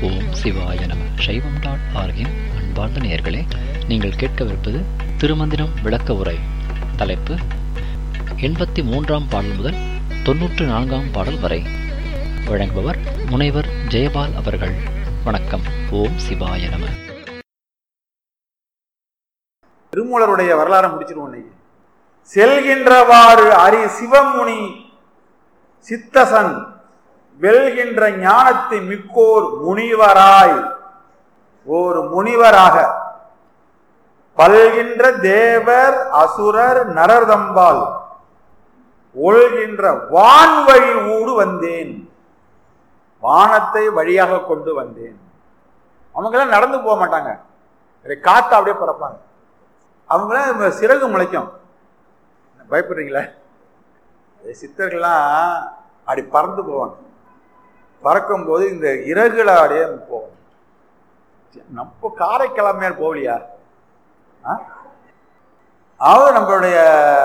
ஓம் சிவாய நம சைவம் டாட் ஆர்கின் அன்பார்ந்த நேயர்களே நீங்கள் கேட்கவிருப்பது திருமந்திரம் விளக்க உரை தலைப்பு எண்பத்தி மூன்றாம் பாடல் முதல் தொன்னூற்று நான்காம் பாடல் வரை வழங்குபவர் முனைவர் ஜெயபால் அவர்கள் வணக்கம் ஓம் சிவாய நம திருமூலருடைய வரலாறை முடிச்சிருவோம் இன்னைக்கு செல்கின்றவாறு அரி சிவமுனி சித்தசன் வெல்கின்ற ஞானத்தை மிக்கோர் முனிவராய் ஒரு முனிவராக பல்கின்ற தேவர் அசுரர் நரர்தம்பால் ஒழ்கின்ற வான்வழி ஊடு வந்தேன் வானத்தை வழியாக கொண்டு வந்தேன் அவங்கெல்லாம் நடந்து போக மாட்டாங்க காத்து அப்படியே பறப்பாங்க அவங்களாம் சிறகு முளைக்கும் பயப்படுறீங்களா சித்தர்கள்லாம் அப்படி பறந்து போவாங்க பறக்கும் போது இந்த இறகுல அப்படியே போவோம் நம்ம காரைக்கிழமையா போகலையா அதாவது நம்மளுடைய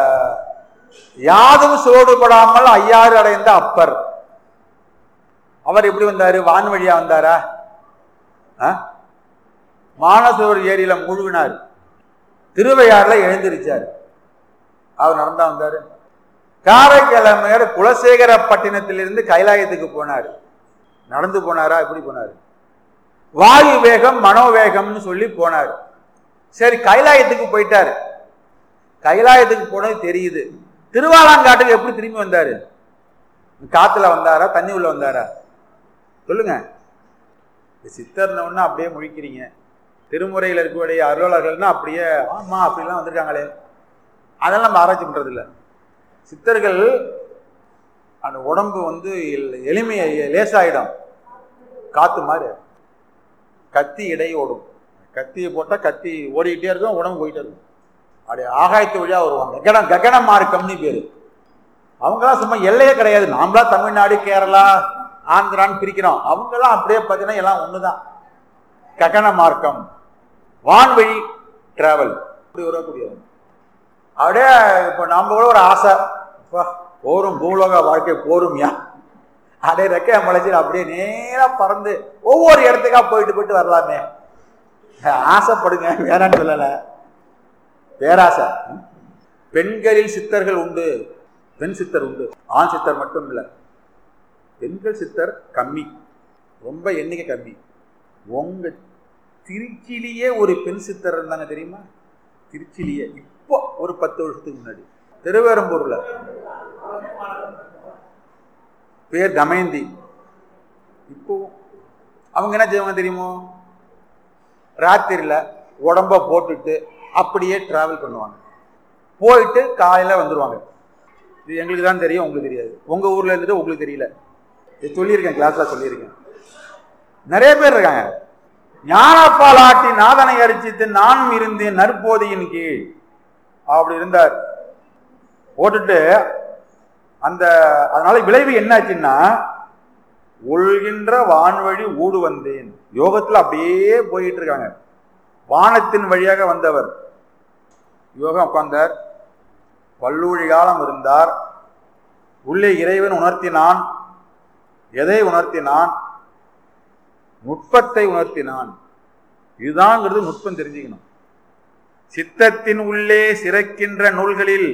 யாதும் சோடுபடாமல் ஐயாறு அடைந்த அப்பர் அவர் எப்படி வந்தாரு வான் வழியா வந்தாரா மானசோர் ஏரியில முழுகினார் திருவையாறுல எழுந்திருச்சார் அவர் நடந்தா வந்தாரு காரைக்கிழமையர் குலசேகரப்பட்டினத்திலிருந்து கைலாயத்துக்கு போனார் நடந்து போனாரா எப்படி போனார் வாயு வேகம் மனோவேகம்னு சொல்லி போனார் சரி கைலாயத்துக்கு போயிட்டாரு கைலாயத்துக்கு போனது தெரியுது திருவாலாங்காட்டுக்கு எப்படி திரும்பி வந்தாரு காத்துல வந்தாரா தண்ணி உள்ள வந்தாரா சொல்லுங்க சித்தர்னு அப்படியே முழிக்கிறீங்க திருமுறையில் இருக்கக்கூடிய அருளாளர்கள்னா அப்படியே ஆமா அப்படிலாம் வந்திருக்காங்களே அதெல்லாம் நம்ம ஆராய்ச்சி பண்றது இல்லை சித்தர்கள் அந்த உடம்பு வந்து எளிமையை லேசாயிடும் காத்து மாதிரி கத்தி இடை ஓடும் கத்தியை போட்டால் கத்தி ஓடிக்கிட்டே இருக்கும் உடம்பு போயிட்டே இருக்கும் அப்படி ஆகாயத்து வழியாக வருவாங்க ககனம் ககன மார்க்கம்னு பேர் அவங்களாம் சும்மா எல்லையே கிடையாது நாமளா தமிழ்நாடு கேரளா ஆந்திரான்னு பிரிக்கிறோம் அவங்கெல்லாம் அப்படியே பார்த்தீங்கன்னா எல்லாம் ஒன்று தான் ககன மார்க்கம் வான்வழி டிராவல் அப்படி வரக்கூடியது அப்படியே இப்போ நம்ம கூட ஒரு ஆசை போரும் பூலோக வாழ்க்கை போரும்யா அப்படியே ரெக்கைய முளைச்சி அப்படியே நேராக பறந்து ஒவ்வொரு இடத்துக்கா போயிட்டு போயிட்டு வரலாமே ஆசைப்படுங்க வேணான்னு சொல்லலை பேராசை பெண்களில் சித்தர்கள் உண்டு பெண் சித்தர் உண்டு ஆண் சித்தர் மட்டும் இல்லை பெண்கள் சித்தர் கம்மி ரொம்ப எண்ணிக்கை கம்மி உங்க திருச்சிலேயே ஒரு பெண் சித்தர் இருந்தாங்க தெரியுமா திருச்சிலேயே இப்போ ஒரு பத்து வருஷத்துக்கு முன்னாடி திருவேரம்பூர்ல பேர் தமயந்தி இப்போ அவங்க என்ன செய்வாங்க தெரியுமோ ராத்திரியில் உடம்ப போட்டுட்டு அப்படியே டிராவல் பண்ணுவாங்க போயிட்டு காலையில் வந்துடுவாங்க இது எங்களுக்கு தான் தெரியும் உங்களுக்கு தெரியாது உங்கள் ஊரில் இருந்துட்டு உங்களுக்கு தெரியல இது சொல்லியிருக்கேன் கிளாஸில் சொல்லியிருக்கேன் நிறைய பேர் இருக்காங்க ஞானப்பால் ஆட்டி நாதனை அரிச்சித்து நானும் இருந்தேன் நற்போதையின் கீழ் அப்படி இருந்தார் போட்டுட்டு அந்த அதனால விளைவு என்னாச்சுன்னா ஒழ்கின்ற வான்வழி ஊடு வந்தேன் யோகத்தில் அப்படியே போயிட்டு இருக்காங்க வானத்தின் வழியாக வந்தவர் யோகம் உட்கார்ந்தார் பல்லூழி காலம் இருந்தார் உள்ளே இறைவன் உணர்த்தினான் எதை உணர்த்தினான் நுட்பத்தை உணர்த்தினான் இதுதான்ங்கிறது நுட்பம் தெரிஞ்சுக்கணும் சித்தத்தின் உள்ளே சிறக்கின்ற நூல்களில்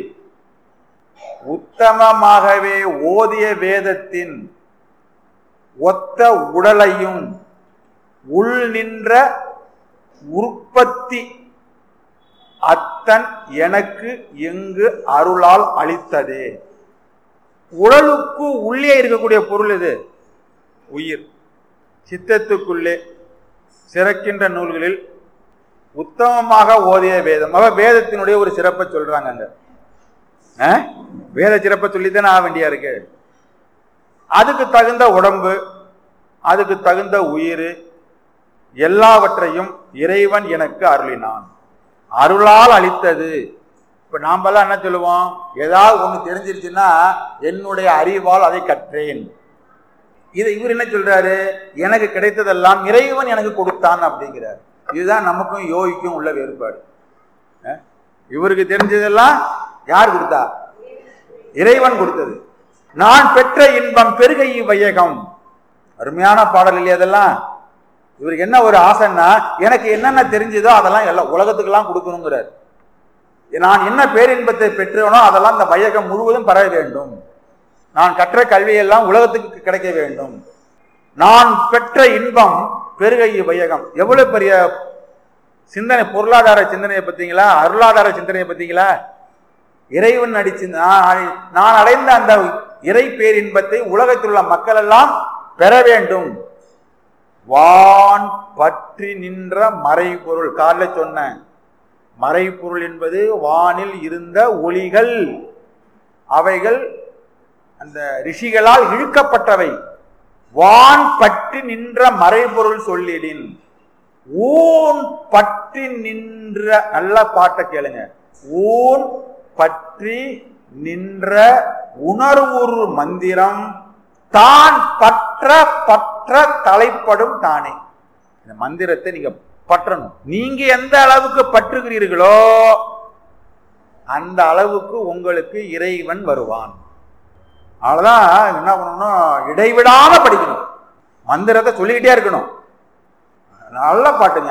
உத்தமமாகவே ஓதிய வேதத்தின் ஒத்த உடலையும் உள் நின்ற உற்பத்தி அத்தன் எனக்கு எங்கு அருளால் அளித்ததே உடலுக்கு உள்ளே இருக்கக்கூடிய பொருள் இது உயிர் சித்தத்துக்குள்ளே சிறக்கின்ற நூல்களில் உத்தமமாக ஓதிய வேதம் அவ வேதத்தினுடைய ஒரு சிறப்பை சொல்றாங்க அங்க வேத சிறப்பை சொல்லித்தானே ஆக வேண்டியா இருக்கு அதுக்கு தகுந்த உடம்பு அதுக்கு தகுந்த உயிர் எல்லாவற்றையும் இறைவன் எனக்கு அருளினான் அருளால் அளித்தது இப்ப நாமெல்லாம் என்ன சொல்லுவோம் ஏதாவது ஒண்ணு தெரிஞ்சிருச்சுன்னா என்னுடைய அறிவால் அதை கற்றேன் இதை இவர் என்ன சொல்றாரு எனக்கு கிடைத்ததெல்லாம் இறைவன் எனக்கு கொடுத்தான் அப்படிங்கிறார் இதுதான் நமக்கும் யோகிக்கும் உள்ள வேறுபாடு இவருக்கு தெரிஞ்சதெல்லாம் யார் கொடுத்தா இறைவன் கொடுத்தது நான் பெற்ற இன்பம் பெருகை வையகம் அருமையான பாடல் இல்லையா அதெல்லாம் இவருக்கு என்ன ஒரு ஆசைன்னா எனக்கு என்னென்ன தெரிஞ்சதோ அதெல்லாம் எல்லாம் உலகத்துக்கெல்லாம் கொடுக்கணுங்கிறார் நான் என்ன பேரின்பத்தை பெற்றவனோ அதெல்லாம் இந்த வையகம் முழுவதும் பெற வேண்டும் நான் கற்ற கல்வியெல்லாம் உலகத்துக்கு கிடைக்க வேண்டும் நான் பெற்ற இன்பம் பெருகை வையகம் எவ்வளவு பெரிய சிந்தனை பொருளாதார சிந்தனையை பார்த்தீங்களா அருளாதார சிந்தனையை பார்த்தீங்களா இறைவன் அடிச்சு நான் நான் அடைந்த அந்த இறை பேரின்பத்தை உலகத்தில் உள்ள மக்கள் எல்லாம் பெற வேண்டும் வான் பற்றி நின்ற மறைபொருள் காலைல சொன்னேன் மறைபொருள் என்பது வானில் இருந்த ஒளிகள் அவைகள் அந்த ரிஷிகளால் இழுக்கப்பட்டவை வான் பற்றி நின்ற மறைபொருள் சொல்லிடின் ஊன் பற்றி நின்ற நல்ல பாட்டை கேளுங்க ஊன் பற்றி நின்ற உணர்வுரு மந்திரம் தான் பற்ற பற்ற தலைப்படும் தானே இந்த மந்திரத்தை நீங்க பற்றணும் நீங்க எந்த அளவுக்கு பற்றுகிறீர்களோ அந்த அளவுக்கு உங்களுக்கு இறைவன் வருவான் அவ்வளவுதான் என்ன பண்ணணும் இடைவிடாம படிக்கணும் மந்திரத்தை சொல்லிக்கிட்டே இருக்கணும் நல்ல பாட்டுங்க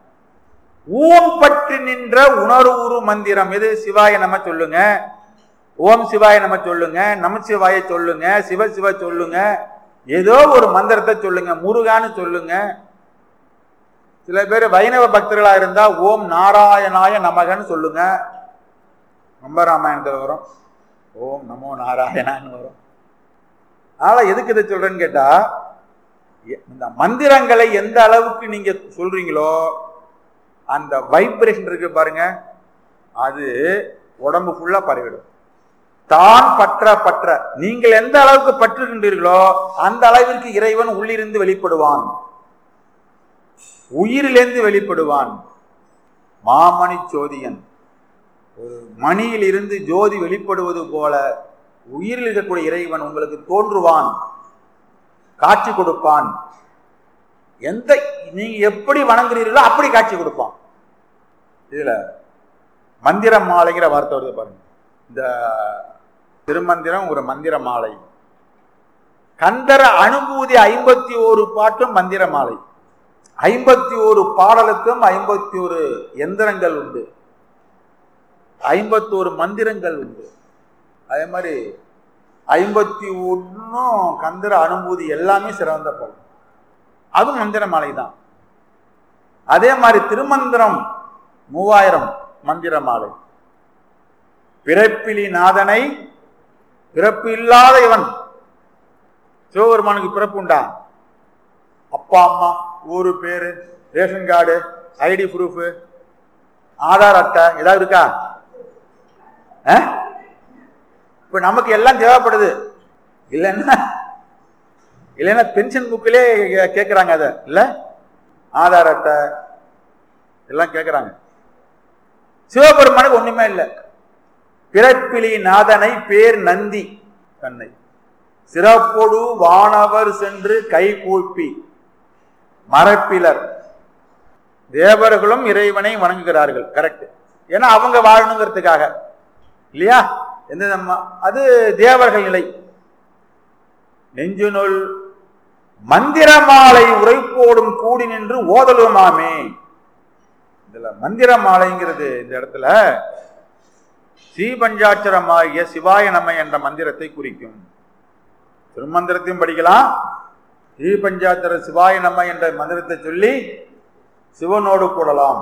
ஊன் பற்றி நின்ற உணர்வுரு மந்திரம் எது சிவாய நம்ம சொல்லுங்க ஓம் சிவாய நம்ம சொல்லுங்க நமச்சிவாய சொல்லுங்க சிவ சிவ சொல்லுங்க ஏதோ ஒரு மந்திரத்தை சொல்லுங்க முருகான்னு சொல்லுங்க சில பேர் வைணவ பக்தர்களா இருந்தா ஓம் நாராயணாய நமகன்னு சொல்லுங்க ரொம்ப ராமாயணத்தில் வரும் ஓம் நமோ நாராயணான்னு வரும் அதனால எதுக்கு இதை சொல்றேன்னு கேட்டா இந்த மந்திரங்களை எந்த அளவுக்கு நீங்க சொல்றீங்களோ அந்த வைப்ரேஷன் இருக்கு பாருங்க அது உடம்பு ஃபுல்லா பரவிடும் தான் பற்ற பற்ற நீங்கள் எந்த அளவுக்கு பற்றுகின்றீர்களோ அந்த அளவிற்கு இறைவன் உள்ளிருந்து வெளிப்படுவான் உயிரிலிருந்து வெளிப்படுவான் மாமணி ஜோதியன் ஒரு மணியில் இருந்து ஜோதி வெளிப்படுவது போல உயிரில் இருக்கக்கூடிய இறைவன் உங்களுக்கு தோன்றுவான் காட்சி கொடுப்பான் எந்த நீங்க எப்படி வணங்குறீர்களோ அப்படி காட்சி கொடுப்பான் இதுல மந்திர மாலைங்கிற வார்த்தை வருது பாருங்க இந்த திருமந்திரம் ஒரு மந்திர மாலை கந்தர அனுபூதி ஐம்பத்தி ஒரு பாட்டும் மந்திர மாலை ஐம்பத்தி ஒரு பாடலுக்கும் ஐம்பத்தி ஒரு எந்திரங்கள் உண்டு ஐம்பத்தி ஒரு மந்திரங்கள் உண்டு அதே மாதிரி ஐம்பத்தி ஒன்றும் கந்திர அனுபூதி எல்லாமே சிறந்த பலன் அதுவும் மந்திர மாலை தான் அதே மாதிரி திருமந்திரம் மூவாயிரம் மந்திர மாலை பிறப்பிலி நாதனை பிறப்பு இல்லாத இவன் சிவபெருமானுக்கு பிறப்பு உண்டா அப்பா அம்மா ஊரு பேரு ration card ID proof Aadhaar அட்டை ஏதாவது இருக்கா இப்ப நமக்கு எல்லாம் தேவைப்படுது இல்லைன்னா இல்லைன்னா பென்ஷன் புக்கிலே கேட்குறாங்க அதை இல்லை ஆதார் அட்டை எல்லாம் கேட்குறாங்க சிவபெருமானுக்கு ஒண்ணுமே இல்லை பிறப்பிலி நாதனை பேர் நந்தி தன்னை சிறப்பொடு வானவர் சென்று கை கூப்பி மரப்பிலர் தேவர்களும் இறைவனை வணங்குகிறார்கள் கரெக்ட் ஏன்னா அவங்க வாழணுங்கிறதுக்காக இல்லையா எந்த அது தேவர்கள் நிலை நெஞ்சுனுள் மந்திரமாலை உரைப்போடும் கூடி நின்று ஓதலுமாமே இதுல மந்திரமாலைங்கிறது இந்த இடத்துல ஸ்ரீபஞ்சாட்சரமாகிய சிவாய நம என்ற மந்திரத்தை குறிக்கும் திருமந்திரத்தையும் படிக்கலாம் ஸ்ரீபஞ்சாட்சர சிவாய நம என்ற மந்திரத்தை சொல்லி சிவனோடு கூடலாம்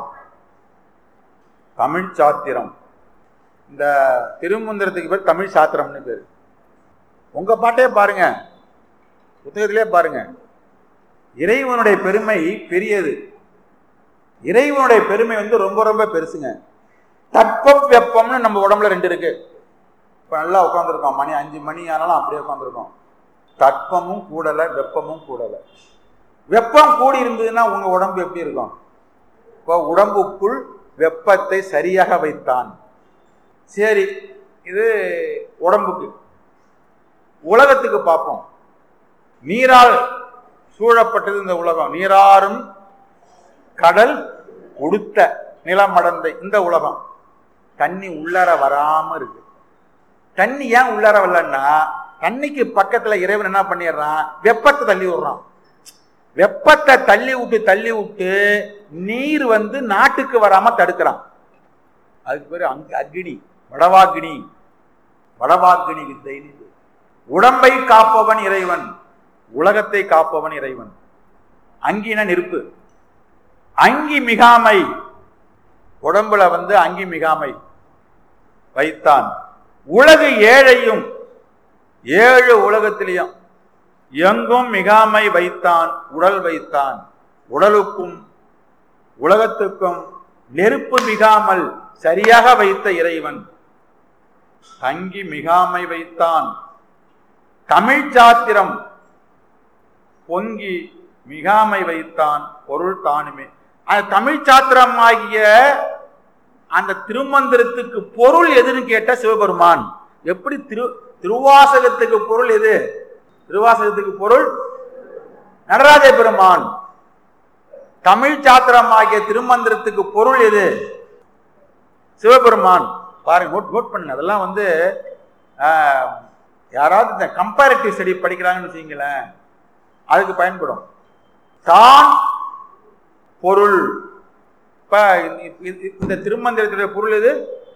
தமிழ் சாத்திரம் இந்த திருமந்திரத்துக்கு பேர் தமிழ் சாத்திரம்னு பேர் உங்க பாட்டே பாருங்க புத்தகத்திலே பாருங்க இறைவனுடைய பெருமை பெரியது இறைவனுடைய பெருமை வந்து ரொம்ப ரொம்ப பெருசுங்க தட்பம் வெப்பம்னு நம்ம உடம்புல ரெண்டு இருக்கு இப்போ நல்லா உட்காந்துருக்கோம் மணி அஞ்சு மணி ஆனாலும் அப்படியே உட்காந்துருக்கோம் தட்பமும் கூடலை வெப்பமும் கூடலை வெப்பம் கூடி இருந்ததுன்னா உங்க உடம்பு எப்படி இருக்கும் இப்போ உடம்புக்குள் வெப்பத்தை சரியாக வைத்தான் சரி இது உடம்புக்கு உலகத்துக்கு பார்ப்போம் நீரால் சூழப்பட்டது இந்த உலகம் நீராறும் கடல் உடுத்த நிலமடந்த இந்த உலகம் தண்ணி உள்ளார வராம இருக்கு தண்ணி ஏன் உள்ளார வரலன்னா தண்ணிக்கு பக்கத்துல இறைவன் என்ன பண்ணிடுறான் வெப்பத்தை தள்ளி விடுறான் வெப்பத்தை தள்ளி விட்டு தள்ளி விட்டு நீர் வந்து நாட்டுக்கு வராம தடுக்கிறான் அதுக்கு பேரு அங் அக்னி வடவாக்னி வடவாக்னி வித்தைன்னு இது. உடம்பை காப்பவன் இறைவன் உலகத்தை காப்பவன் இறைவன் அங்கின நெருப்பு அங்கி மிகாமை உடம்புல வந்து அங்கி மிகாமை வைத்தான் உலகு ஏழையும் ஏழு உலகத்திலையும் எங்கும் மிகாமை வைத்தான் உடல் வைத்தான் உடலுக்கும் உலகத்துக்கும் நெருப்பு மிகாமல் சரியாக வைத்த இறைவன் தங்கி மிகாமை வைத்தான் தமிழ் சாத்திரம் பொங்கி மிகாமை வைத்தான் பொருள் தானுமே அந்த தமிழ் சாத்திரம் ஆகிய அந்த திருமந்திரத்துக்கு பொருள் எதுன்னு கேட்ட சிவபெருமான் எப்படி திரு திருவாசகத்துக்கு பொருள் எது திருவாசகத்துக்கு பொருள் நடராஜ பெருமான் தமிழ் சாத்திரம் ஆகிய திருமந்திரத்துக்கு பொருள் எது சிவபெருமான் பாருங்க நோட் நோட் பண்ணுங்க அதெல்லாம் வந்து ஆஹ், யாராவது இந்த கம்பேரிட்டிவ் ஸ்டடி படிக்கிறாங்கன்னு வச்சுங்களேன் அதுக்கு பயன்படும் தான் பொருள் இப்ப இந்த- இந்த- இந்த திருமந்திரத்துடைய பொருள் எது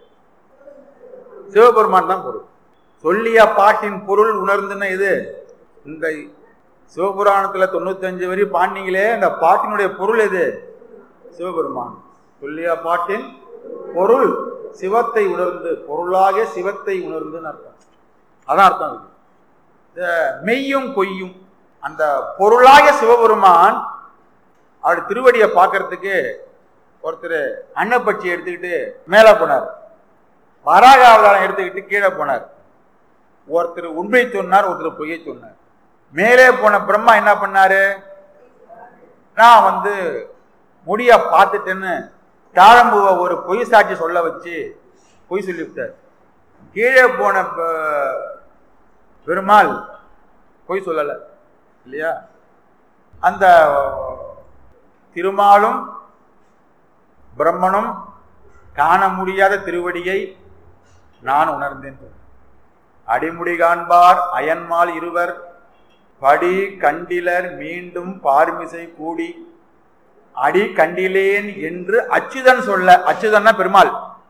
சிவபெருமான் தான் பொருள் சொல்லிய பாட்டின் பொருள் உணர்ந்துன்னா இது இந்த சிவபுராணத்துல தொண்ணூத்தஞ்சு வரி பாண்டிங்களே அந்த பாட்டினுடைய பொருள் எது சிவபெருமான் சொல்லிய பாட்டின் பொருள் சிவத்தை உணர்ந்து பொருளாக சிவத்தை உணர்ந்துன்னு அர்த்தம் அதான் அர்த்தம் இருக்கு இந்த மெய்யும் பொய்யும் அந்த பொருளாக சிவபெருமான் அவர் திருவடியை பார்க்கறதுக்கு ஒருத்தர் அன்னப்பட்சி எடுத்துக்கிட்டு மேலே போனார் வராக அவதாரம் எடுத்துக்கிட்டு கீழே போனார் ஒருத்தர் உண்மை சொன்னார் ஒருத்தர் பொய்யை சொன்னார் மேலே போன பிரம்மா என்ன பண்ணாரு நான் வந்து முடிய பார்த்துட்டேன்னு தாழம்பூவை ஒரு பொய் சாட்சி சொல்ல வச்சு பொய் சொல்லிவிட்டார் கீழே போன ப- பெருமாள் பொய் சொல்லலை இல்லையா அந்த திருமாலும் பிரம்மனும் காண முடியாத திருவடியை நான் உணர்ந்தேன் அடிமுடி காண்பார் அயன்மால் இருவர் படி கண்டிலர் மீண்டும் பார்மிசை கூடி அடி கண்டிலேன் என்று அச்சுதன் சொல்ல அச்சுதன்னா பெருமாள்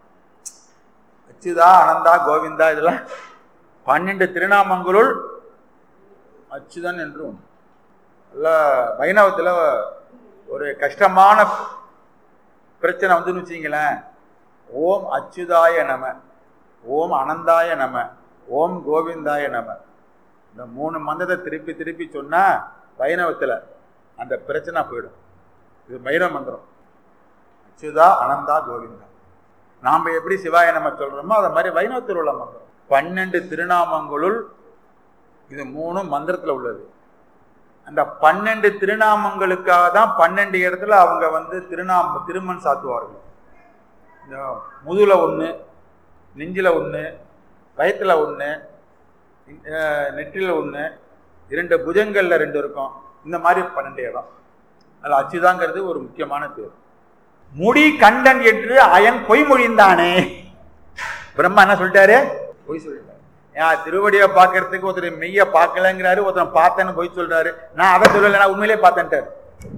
அச்சுதா அனந்தா கோவிந்தா இதெல்லாம் பன்னெண்டு திருநாமங்களுள் அச்சுதன் என்று ஒன்று நல்ல வைணவத்தில் ஒரு கஷ்டமான பிரச்சனை வந்துன்னு வச்சிங்களேன் ஓம் அச்சுதாய நம ஓம் அனந்தாய நம ஓம் கோவிந்தாய நம இந்த மூணு மந்திரத்தை திருப்பி திருப்பி சொன்னா வைணவத்தில் அந்த பிரச்சனை போயிடும் இது வைணவ மந்திரம் அச்சுதா அனந்தா கோவிந்தா நாம் எப்படி சிவாய நம சொல்றோமோ அதை மாதிரி வைணவத்தில் உள்ள மந்திரம் பன்னெண்டு திருநாமங்களுள் இது மூணும் மந்திரத்தில் உள்ளது அந்த பன்னெண்டு திருநாமங்களுக்காக தான் பன்னெண்டு இடத்துல அவங்க வந்து திருநாம திருமண் சாத்துவார்கள் இந்த முதுல ஒன்று நெஞ்சில் ஒன்று வயத்தில் ஒன்று நெற்றியில் ஒன்று இரண்டு புஜங்களில் ரெண்டு இருக்கும் இந்த மாதிரி பன்னெண்டு இடம் அதில் அச்சுதாங்கிறது ஒரு முக்கியமான பேர் முடி கண்டன் என்று அயன் பொய்மொழிந்தானே பிரம்மா என்ன சொல்லிட்டாரு பொய் சொல்லிட்டாரு ஏன் திருவடியை பார்க்கறதுக்கு ஒருத்தர் மெய்ய பார்க்கலங்கிறாரு ஒருத்தர் பார்த்தேன்னு பொய் சொல்றாரு நான் அதை சொல்லலை நான் உண்மையிலே பார்த்தேன்ட்டார்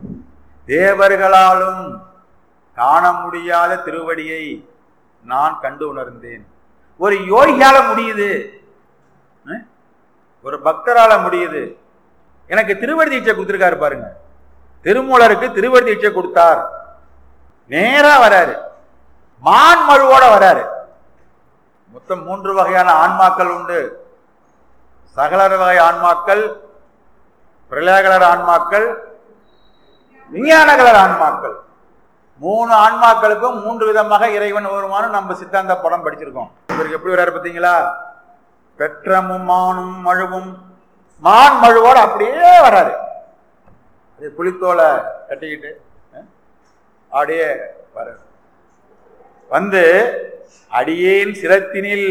தேவர்களாலும் காண முடியாத திருவடியை நான் கண்டு உணர்ந்தேன் ஒரு யோகியால முடியுது அஹ்? ஒரு பக்தரால முடியுது எனக்கு திருவடி தீட்சை கொடுத்துருக்காரு பாருங்க திருமூலருக்கு திருவடி தீட்சை கொடுத்தார் நேரா வராரு மான் மழுவோட வராரு மொத்தம் மூன்று வகையான ஆன்மாக்கள் உண்டு சகலர வகை ஆன்மாக்கள் பிரளயகலர் ஆன்மாக்கள் விஞ்ஞானகலர் ஆன்மாக்கள் மூணு ஆன்மாக்களுக்கும் மூன்று விதமாக இறைவன் வருமானு நம்ம சித்தாந்த படம் படிச்சிருக்கோம் இவருக்கு எப்படி வராரு பார்த்தீங்களா பெற்றமும் மானும் மழுவும் மான் மழுவோட அப்படியே வராரு அது புலித்தோலை கட்டிக்கிட்டு அஹ், அப்படியே வராரு வந்து அடியேன் சிரத்தினில்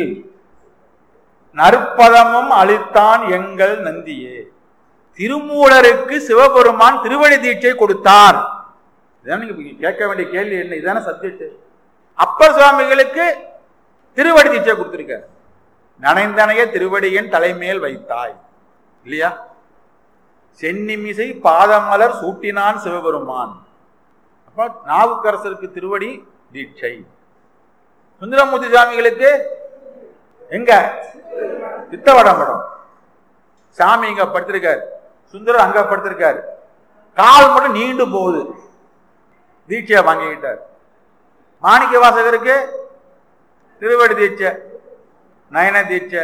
நற்பதமும் அளித்தான் எங்கள் நந்தியே திருமூலருக்கு சிவபெருமான் திருவடி தீட்சை கொடுத்தார் இதான் நீங்க கேட்க வேண்டிய கேள்வி என்ன இதான சப்ஜெக்ட் அப்பர் சுவாமிகளுக்கு திருவடி தீட்சை கொடுத்திருக்கார் நனைந்தனைய திருவடியின் தலைமேல் வைத்தாய் இல்லையா சென்னிமிசை பாதமலர் சூட்டினான் சிவபெருமான் அப்ப நாவுக்கரசருக்கு திருவடி தீட்சை சுந்தரமூர்த்தி சுவாமிகளுக்கு எங்க சித்தவடம்படம் சாமி இங்க படுத்திருக்காரு சுந்தரர் அங்க படுத்திருக்காரு கால் மட்டும் நீண்டு போகுது தீட்சையை வாங்கிக்கிட்டார் மாணிக்க வாசகருக்கு திருவடி தீட்சை நயன தீட்சை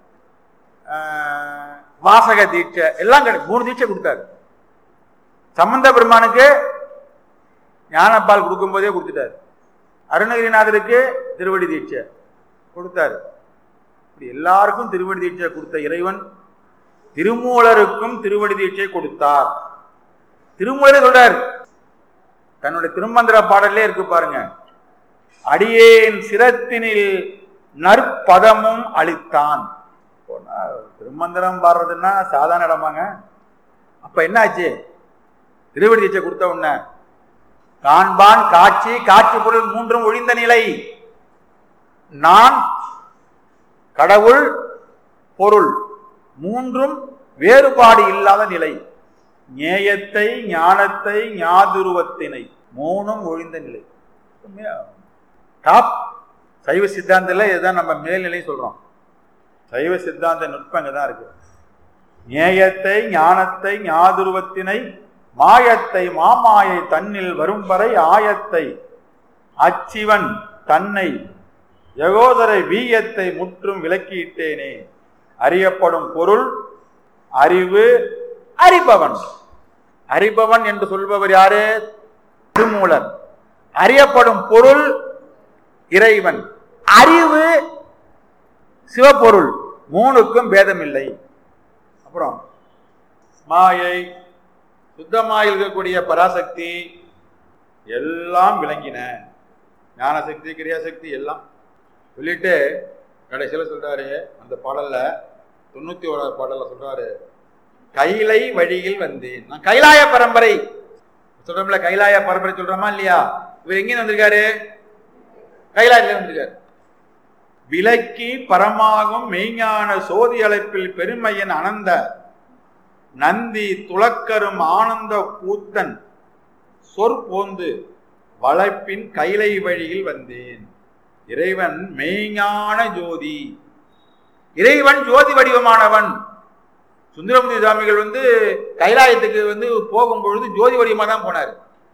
ஆஹ், வாசக தீட்சை எல்லாம் கிடைக்கும் மூணு தீட்சை கொடுத்தாரு சம்பந்த பெருமானுக்கு ஞானப்பால் கொடுக்கும்போதே கொடுத்துட்டாரு அருணகிரிநாதருக்கு திருவடி தீட்சை கொடுத்தாரு இப்படி எல்லாருக்கும் திருவடி தீட்சை கொடுத்த இறைவன் திருமூலருக்கும் திருவடி தீட்சை கொடுத்தார் திருமூலர் சொல்றார் தன்னுடைய திருமந்திர பாடல்லே இருக்கு பாருங்க அடியேன் சிரத்தினில் நற்பதமும் அளித்தான் போனா, திருமந்திரம் பாடுறதுன்னா சாதாரண இடமாங்க அப்ப என்னாச்சு திருவடி தீட்சை கொடுத்த உடனே காண்பான் காட்சி காட்சி பொருள் மூன்றும் ஒழிந்த நிலை நான் கடவுள் பொருள் மூன்றும் வேறுபாடு இல்லாத நிலை ஞேயத்தை ஞானத்தை ஞாதுருவத்தினை மூணும் ஒழிந்த நிலை டாப் சைவ சித்தாந்தத்தில் இதுதான் நம்ம மேல்நிலை சொல்றோம் சைவ சித்தாந்த நுட்பம் இங்கே தான் இருக்கு ஞேயத்தை ஞானத்தை ஞாதுருவத்தினை மாயத்தை மாமாயை தன்னில் வரும் வரை ஆயத்தை அச்சிவன் தன்னை யகோதரை வீயத்தை முற்றும் விலக்கியிட்டேனே அறியப்படும் பொருள் அறிவு அறிபவன் அறிபவன் என்று சொல்பவர் யாரு திருமூலர் அறியப்படும் பொருள் இறைவன் அறிவு சிவபொருள் மூணுக்கும் பேதமில்லை அப்புறம் மாயை சுத்தமாக இருக்கக்கூடிய பராசக்தி எல்லாம் விளங்கின ஞானசக்தி கிரியாசக்தி எல்லாம் சொல்லிட்டு கடைசியில் சொல்றாரு அந்த பாடல்ல தொண்ணூத்தி ஓராவது பாடல்ல சொல்றாரு கைலை வழியில் வந்தேன் நான் கைலாய பரம்பரை சொல்றோம்ல கைலாய பரம்பரை சொல்றோமா இல்லையா இவர் எங்க வந்திருக்காரு கைலாயத்துல வந்திருக்காரு விலக்கி பரமாகும் மெய்ஞான சோதி அழைப்பில் பெருமையின் அனந்த நந்தி துளக்கரும் ஆனந்த கூத்தன் சொற்போந்து வளைப்பின் கைலை வழியில் வந்தேன் இறைவன் மெய்ஞான ஜோதி இறைவன் ஜோதி வடிவமானவன் சுந்தரமுதி சுவாமிகள் வந்து கைலாயத்துக்கு வந்து போகும்பொழுது ஜோதி வடிவமா தான் போனார்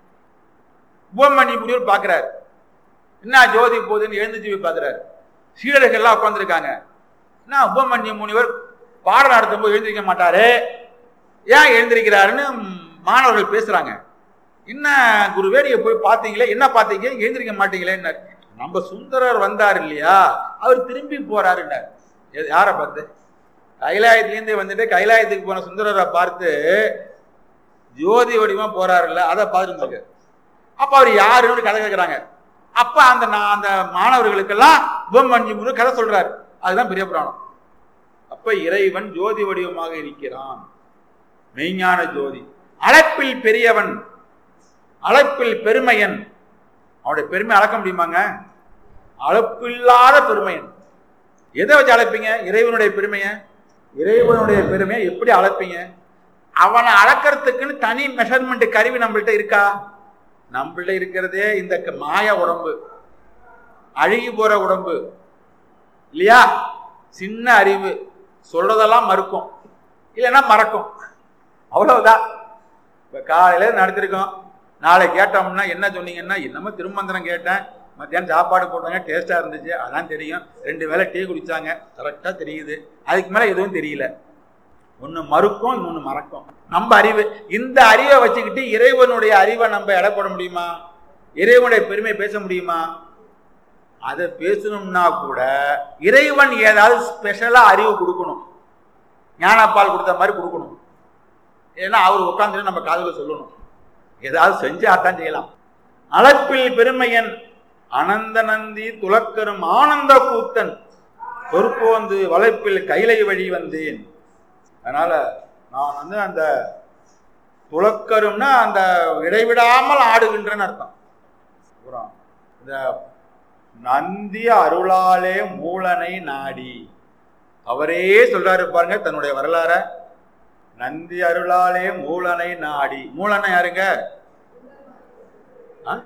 உபமணி முனிவர் பார்க்கிறார் என்ன ஜோதி போகுதுன்னு எழுந்துச்சு போய் பார்க்கிறார் சீடர்கள்லாம் உட்காந்துருக்காங்க என்ன உபமன்ய முனிவர் பாடம் நடத்தும் போது எழுந்திருக்க மாட்டாரு ஏன் எழுந்திருக்கிறாருன்னு மாணவர்கள் பேசுறாங்க என்ன குருவே நீங்க போய் பார்த்தீங்களே என்ன பார்த்தீங்க எழுந்திருக்க மாட்டீங்களே நம்ம சுந்தரர் வந்தார் இல்லையா அவர் திரும்பி போறாருன்னார் எது- யாரை பார்த்து கைலாயத்திலேருந்து வந்துட்டு கைலாயத்துக்கு போன சுந்தரரை பார்த்து ஜோதி வடிவமா போறாருல்ல அதை பார்த்துட்டு அப்ப அவர் யாருன்னு கதை கேட்கிறாங்க அப்ப அந்த நான் அந்த மாணவர்களுக்கெல்லாம் உபமன்யு முனு கதை சொல்றாரு அதுதான் பெரிய புராணம் அப்ப இறைவன் ஜோதி வடிவமாக இருக்கிறான் மெய்ஞான ஜோதி அழைப்பில் பெரியவன் அழைப்பில் பெருமையன் அவனுடைய பெருமை அளக்க முடியுமாங்க அளப்பில்லாத பெருமையன் எதை வச்சு அழைப்பீங்க இறைவனுடைய பெருமையை இறைவனுடைய பெருமையை எப்படி அளப்பீங்க அவனை அளக்கிறதுக்குன்னு தனி மெஷர்மெண்ட் கருவி நம்மள்ட்ட இருக்கா நம்மள்ட்ட இருக்கிறதே இந்த க- மாய உடம்பு அழுகி போற உடம்பு இல்லையா சின்ன அறிவு சொல்றதெல்லாம் மறுக்கும் இல்லைன்னா மறக்கும் அவ்வளவுதான் இப்ப காலையில நடத்திருக்கோம் நாளை கேட்டோம்னா என்ன சொன்னீங்கன்னா என்னமோ திருமந்திரம் கேட்டேன் மத்தியானம் சாப்பாடு போட்டாங்க டேஸ்டா இருந்துச்சு அதான் தெரியும் ரெண்டு வேளை டீ குடிச்சாங்க கரெக்டா தெரியுது அதுக்கு மேல எதுவும் தெரியல ஒண்ணு மறுக்கும் இன்னொன்னு மறக்கும் நம்ம அறிவு இந்த அறிவை வச்சுக்கிட்டு இறைவனுடைய அறிவை நம்ம எடை போட முடியுமா இறைவனுடைய பெருமை பேச முடியுமா அதை பேசணும்னா கூட இறைவன் ஏதாவது ஸ்பெஷலா அறிவு கொடுக்கணும் ஞானப்பால் கொடுத்த மாதிரி கொடுக்கணும் ஏன்னா அவர் உட்காந்துட்டு நம்ம காதுல சொல்லணும் ஏதாவது செஞ்சு அதான் செய்யலாம் அளப்பில் பெருமையன் அனந்த நந்தி துலக்கரும் ஆனந்த கூத்தன் பொறுப்போந்து வளைப்பில் கைலை வழி வந்தேன் அதனால நான் வந்து அந்த துலக்கரும்னா அந்த இடைவிடாமல் ஆடுகின்றன்னு அர்த்தம் அப்புறம் இந்த நந்தி அருளாலே மூலனை நாடி அவரே சொல்றாரு பாருங்க தன்னுடைய வரலாற நந்தி அருளாலே மூலனை நாடி மூலனை யாருங்க ஆ?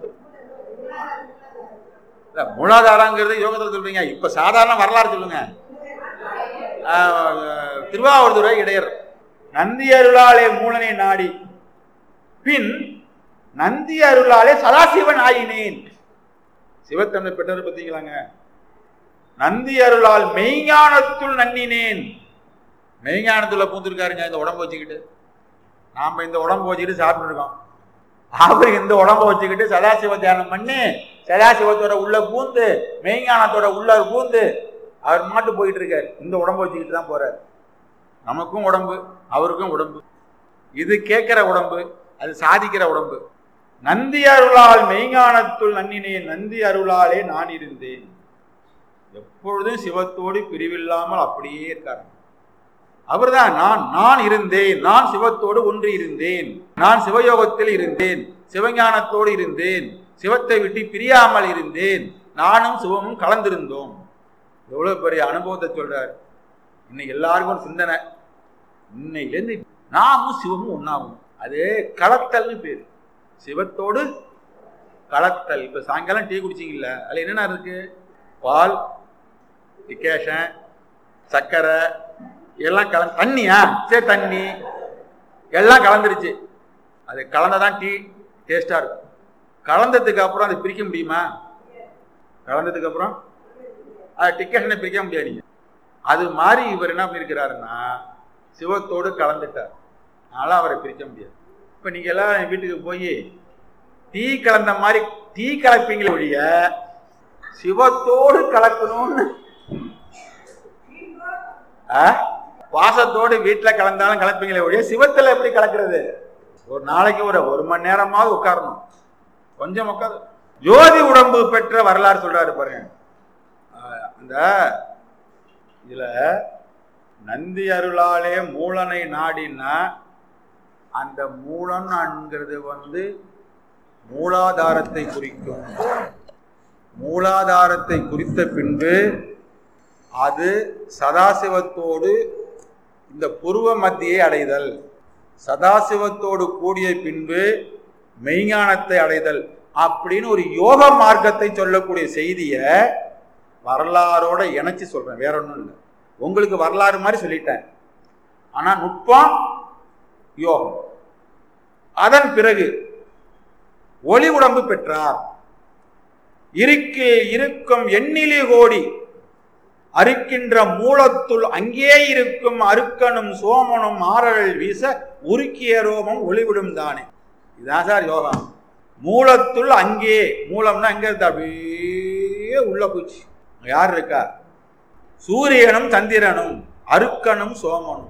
இல்ல, மூலாதாரங்கிறது யோகத்தில் சொல்றீங்க இப்ப சாதாரண வரலாறு சொல்லுங்க ஆ, திருவாவூர்துறை இடையர் நந்தி அருளாலே மூலனை நாடி பின் நந்தி அருளாலே சதாசிவன் ஆயினேன் சிவத்தன்மை பெற்றவர் பார்த்தீங்களாங்க நந்தி அருளால் மெய்ஞானத்துள் நன்னினேன் மெய்ஞானத்துல பூந்திருக்காருங்க இந்த உடம்பு வச்சுக்கிட்டு நாம இந்த உடம்பு வச்சுக்கிட்டு சாப்பிட்டு இருக்கோம் அவர் இந்த உடம்ப வச்சுக்கிட்டு சதாசிவ தியானம் பண்ணி சதாசிவத்தோட உள்ள பூந்து மெய்ஞானத்தோட உள்ள பூந்து அவர் மாட்டு போயிட்டு இருக்காரு இந்த உடம்ப வச்சுக்கிட்டு தான் போறாரு நமக்கும் உடம்பு அவருக்கும் உடம்பு இது கேட்கிற உடம்பு அது சாதிக்கிற உடம்பு நந்தி அருளால் மெய்ஞானத்துள் நன்னினேன் நந்தி அருளாலே நான் இருந்தேன் எப்பொழுதும் சிவத்தோடு பிரிவில்லாமல் அப்படியே இருக்கார் அவர்தான் நான் நான் இருந்தேன் நான் சிவத்தோடு ஒன்று இருந்தேன் நான் சிவயோகத்தில் இருந்தேன் சிவஞானத்தோடு இருந்தேன் சிவத்தை விட்டு பிரியாமல் இருந்தேன் நானும் சிவமும் கலந்திருந்தோம் எவ்வளவு பெரிய அனுபவத்தை சொல்றார் இன்னைக்கு எல்லாருக்கும் ஒரு சிந்தனை இன்னையிலேருந்து நாமும் சிவமும் ஒன்னாகும் அது கலத்தல்னு பேரு சிவத்தோடு கலத்தல் இப்ப சாயங்காலம் டீ குடிச்சிங்கல்ல அதுல என்னென்ன இருக்கு பால் டிகேஷன் சர்க்கரை எல்லாம் கலந்து தண்ணியா சரி தண்ணி எல்லாம் கலந்துருச்சு அது கலந்ததான் டீ டேஸ்டா இருக்கும் கலந்ததுக்கு அப்புறம் அதை பிரிக்க முடியுமா கலந்ததுக்கு அப்புறம் அது டிக்கெஷனை பிரிக்க முடியாது நீங்க அது மாதிரி இவர் என்ன பண்ணியிருக்கிறாருன்னா சிவத்தோடு கலந்துட்டார் அதனால அவரை பிரிக்க முடியாது இப்ப நீங்க எல்லாம் என் வீட்டுக்கு போய் டீ கலந்த மாதிரி டீ கலப்பீங்களே ஒழிய சிவத்தோடு கலக்கணும்னு ஆ? பாசத்தோடு வீட்டுல கலந்தாலும் கலப்பீங்களே ஒழிய சிவத்துல எப்படி கலக்கிறது ஒரு நாளைக்கு ஒரு ஒரு மணி நேரமாவது உட்காரணும் கொஞ்சம் உட்காரு ஜோதி உடம்பு பெற்ற வரலாறு சொல்றாரு பாருங்க ஆஹ் அந்த இதுல நந்தி அருளாலே மூலனை நாடினா அந்த மூலன்ங்கிறது வந்து மூலாதாரத்தை குறிக்கும் மூலாதாரத்தை குறித்த பின்பு அது சதாசிவத்தோடு இந்த புருவ மத்தியை அடைதல் சதாசிவத்தோடு கூடிய பின்பு மெய்ஞானத்தை அடைதல் அப்படின்னு ஒரு யோக மார்க்கத்தை சொல்லக்கூடிய செய்தியை வரலாறோட இணைச்சு சொல்றேன் வேற ஒன்றும் இல்லை உங்களுக்கு வரலாறு மாதிரி சொல்லிட்டேன் ஆனா நுட்பம் யோகம் அதன் பிறகு ஒளி உடம்பு பெற்றார் இருக்கு இருக்கும் எண்ணிலி கோடி அறுக்கின்ற மூலத்துள் அங்கே இருக்கும் அருக்கனும் சோமனும் ஆரழல் வீச உருக்கிய ரோமம் ஒளிவிடும் தானே இதுதான் சார் யோகா மூலத்துள் அங்கே மூலம்னா எங்க இருந்தா அப்படியே உள்ள போச்சு அங்க யார் இருக்கா சூரியனும் சந்திரனும் அருக்கனும் சோமனும்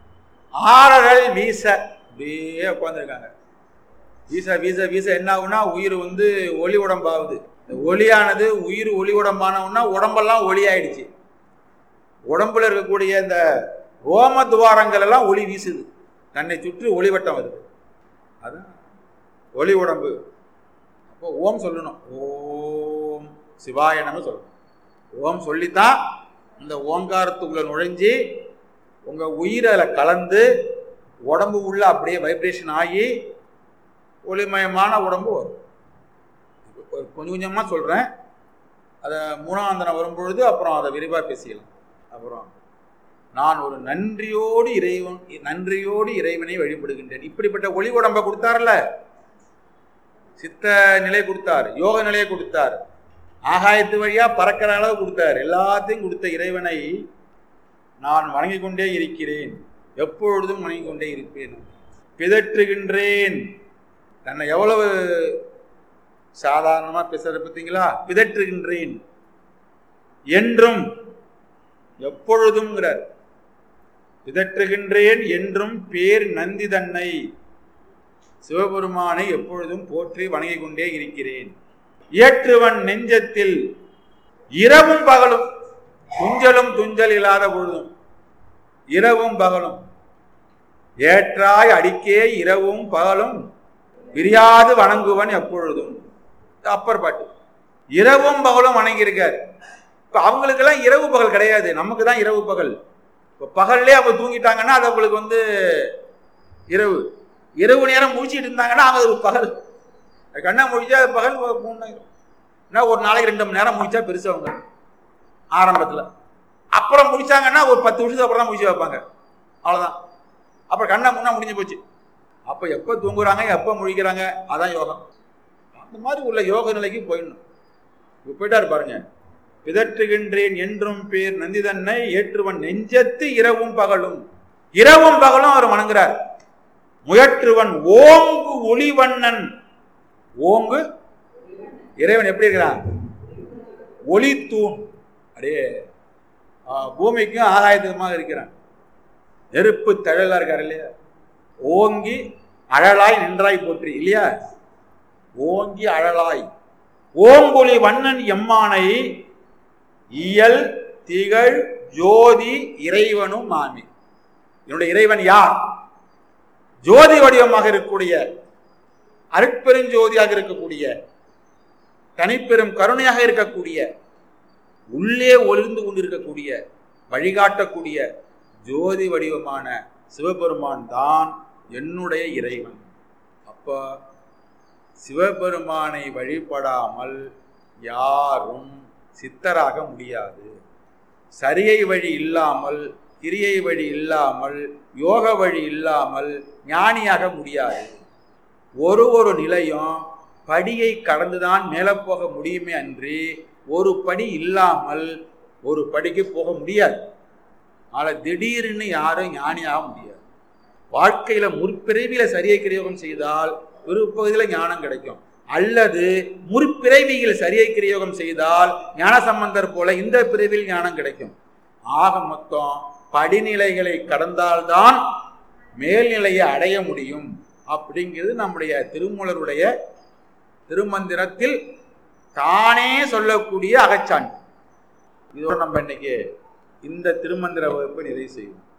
ஆரழல் வீச அப்படியே உட்காந்துருக்காங்க வீச வீச வீச என்ன ஆகுனா உயிர் வந்து ஒளி உடம்பாகுது இந்த ஒளியானது உயிர் ஒளி உடம்பானவுன்னா உடம்பெல்லாம் ஒளி ஆயிடுச்சு உடம்புல இருக்கக்கூடிய இந்த ரோம துவாரங்கள் எல்லாம் ஒளி வீசுது தன்னை சுற்றி ஒளிவட்டம் வருது அதான் ஒளி உடம்பு அப்போ ஓம் சொல்லணும் ஓம் சிவாய நம சொல்லணும் ஓம் சொல்லித்தான் இந்த ஓங்காரத்துக்குள்ள நுழைஞ்சு உங்க உயிர் அதில் கலந்து உடம்பு உள்ள அப்படியே வைப்ரேஷன் ஆகி ஒளிமயமான உடம்பு வரும் இப்ப கொஞ்சம் கொஞ்சமாக சொல்கிறேன் அதை மூணாந்தனம் வரும்பொழுது அப்புறம் அதை விரிவாக பேசிக்கலாம் அப்புறம் நான் ஒரு நன்றியோடு இறைவன் நன்றியோடு இறைவனை வழிபடுகின்றேன் இப்படிப்பட்ட ஒளி உடம்பை கொடுத்தார்ல சித்த நிலை கொடுத்தார் யோக நிலையை கொடுத்தார் ஆகாயத்து வழியா பறக்கிற அளவு கொடுத்தார் எல்லாத்தையும் கொடுத்த இறைவனை நான் வணங்கிக் கொண்டே இருக்கிறேன் எப்பொழுதும் வணங்கிக் கொண்டே இருப்பேன் பிதற்றுகின்றேன் தன்னை எவ்வளவு சாதாரணமா பேசுற பார்த்தீங்களா பிதற்றுகின்றேன் என்றும் எப்பொழுதும்ங்கிறார் பிதற்றுகின்றேன் என்றும் பேர் நந்தி தன்னை சிவபெருமானை எப்பொழுதும் போற்றி வணங்கிக் கொண்டே இருக்கிறேன் இயற்றுவன் நெஞ்சத்தில் இரவும் பகலும் துஞ்சலும் துஞ்சல் இல்லாத பொழுதும் இரவும் பகலும் ஏற்றாய் அடிக்கே இரவும் பகலும் விரியாது வணங்குவன் எப்பொழுதும் அப்பர் பாட்டு இரவும் பகலும் வணங்கியிருக்கார் இப்போ அவங்களுக்கெல்லாம் இரவு பகல் கிடையாது நமக்கு தான் இரவு பகல் இப்போ பகல்லே அவங்க தூங்கிட்டாங்கன்னா அது அவங்களுக்கு வந்து இரவு இரவு நேரம் முழிச்சிட்டு இருந்தாங்கன்னா அவங்க அது பகல் கண்ணை முழிச்சா அது பகல் ஒரு மூணு நேரம் என்ன ஒரு நாளைக்கு ரெண்டு மணி நேரம் முழிச்சா பெருசு அவங்க ஆரம்பத்தில் அப்புறம் முடிச்சாங்கன்னா ஒரு பத்து வருஷத்துக்கு அப்புறம் தான் முடிச்சு வைப்பாங்க அவ்வளோதான் அப்புறம் கண்ணை முன்னா முடிஞ்சு போச்சு அப்போ எப்போ தூங்குறாங்க எப்போ முழிக்கிறாங்க அதான் யோகம் அந்த மாதிரி உள்ள யோக நிலைக்கு போயிடணும் இப்போ போயிட்டாரு பாருங்க பிதற்றுகின்றேன் என்றும் பேர் நந்திதன்னை ஏற்றுவன் நெஞ்சத்து இரவும் பகலும் இரவும் பகலும் அவர் வணங்குறார் முயற்றுவன் ஓங்கு ஒளிவண்ணன் ஓங்கு இறைவன் எப்படி இருக்கிறான் ஒளி தூண் அப்படியே ஆ, பூமிக்கும் ஆகாயத்துக்குமாக இருக்கிறான் நெருப்பு தழலா இருக்கார் இல்லையா ஓங்கி அழலாய் நின்றாய் போற்றி இல்லையா ஓங்கி அழலாய் ஓங்கொலி வண்ணன் எம்மானை இயல் திகழ் ஜோதி இறைவனும் மாமி என்னுடைய இறைவன் யார் ஜோதி வடிவமாக இருக்கக்கூடிய அருட்பெருஞ்சோதியாக இருக்கக்கூடிய தனிப்பெரும் கருணையாக இருக்கக்கூடிய உள்ளே ஒளிர்ந்து கொண்டிருக்கக்கூடிய வழிகாட்டக்கூடிய ஜோதி வடிவமான சிவபெருமான் தான் என்னுடைய இறைவன் அப்போ சிவபெருமானை வழிபடாமல் யாரும் சித்தராக முடியாது சரியை வழி இல்லாமல் கிரியை வழி இல்லாமல் யோக வழி இல்லாமல் ஞானியாக முடியாது ஒரு ஒரு நிலையும் படியை கடந்துதான் மேலே போக முடியுமே அன்றி ஒரு படி இல்லாமல் ஒரு படிக்கு போக முடியாது ஆனால் திடீர்னு யாரும் ஞானியாக முடியாது வாழ்க்கையில முற்பிறவியில சரியை கிரயோகம் செய்தால் பிற்பகுதியில் ஞானம் கிடைக்கும் அல்லது முற்பிறவியில் சரியை கிரயோகம் செய்தால் ஞான சம்பந்தர் போல இந்த பிறவியில் ஞானம் கிடைக்கும் ஆக மொத்தம் படிநிலைகளை கடந்தால்தான் மேல்நிலையை அடைய முடியும் அப்படிங்கிறது நம்முடைய திருமூலருடைய திருமந்திரத்தில் தானே சொல்லக்கூடிய அகச்சான்று இதோட நம்ம இன்னைக்கு இந்த திருமந்திர வகுப்பை நிறைவு செய்வோம்